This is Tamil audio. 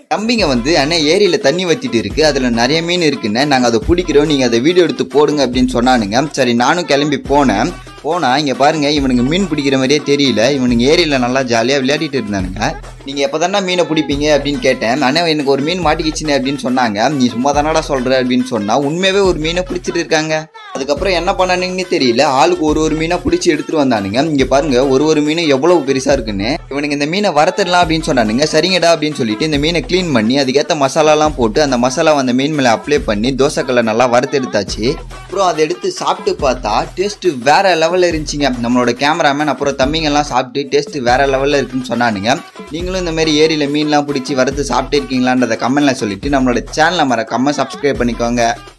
தம்பிங்க வந்து அண்ணன் ஏரியில் தண்ணி வத்திட்டு இருக்கு அதில் நிறைய மீன் இருக்குன்னு நாங்கள் அதை பிடிக்கிறோம் நீங்கள் அதை வீடியோ எடுத்து போடுங்க அப்படின்னு சொன்னானுங்க சரி நானும் கிளம்பி போனேன் போனா இங்க பாருங்க இவனுக்கு மீன் பிடிக்கிற மாதிரியே தெரியல இவனுங்க ஏரியில நல்லா ஜாலியா விளையாடிட்டு இருந்தானுங்க நீங்க எப்பதானே மீனை பிடிப்பீங்க அப்படின்னு கேட்டேன் அண்ணா எனக்கு ஒரு மீன் மாட்டிக்கிச்சுன்னு அப்படின்னு சொன்னாங்க நீ சும்மா தானடா சொல்ற அப்படின்னு சொன்னா உண்மையாவே ஒரு மீனை பிடிச்சிட்டு இருக்காங்க அதுக்கப்புறம் என்ன பண்ணானுங்கன்னு தெரியல ஆளுக்கு ஒரு ஒரு மீனா பிடிச்சி எடுத்துட்டு வந்தானுங்க இங்க பாருங்க ஒரு ஒரு மீன் எவ்வளவு பெருசா இருக்குன்னு இவனுங்க இந்த மீனை வறுத்துடலாம் அப்படின்னு சொன்னானுங்க சரிங்கடா அப்படின்னு சொல்லிட்டு இந்த மீனை க்ளீன் பண்ணி அதுக்கேற்ற மசாலாலாம் போட்டு அந்த மசாலா அந்த மீன் மேலே அப்ளை பண்ணி தோசைக்கல்ல நல்லா வறுத்து எடுத்தாச்சு அப்புறம் அதை எடுத்து சாப்பிட்டு பார்த்தா டேஸ்ட் வேற லெவலில் இருந்துச்சுங்க நம்மளோட கேமராமேன் அப்புறம் தம்பிங்கெல்லாம் சாப்பிட்டு டேஸ்ட் வேற லெவலில் இருக்குன்னு சொன்னானுங்க நீங்களும் இந்த மாதிரி ஏரியில் மீன்லாம் பிடிச்சி வறுத்து சாப்பிட்டு இருக்கீங்களான்றத கமெண்ட்ல சொல்லிட்டு நம்மளோட சேனலை மறக்காம சப்ஸ்கிரைப் பண்ணிக்கோங்க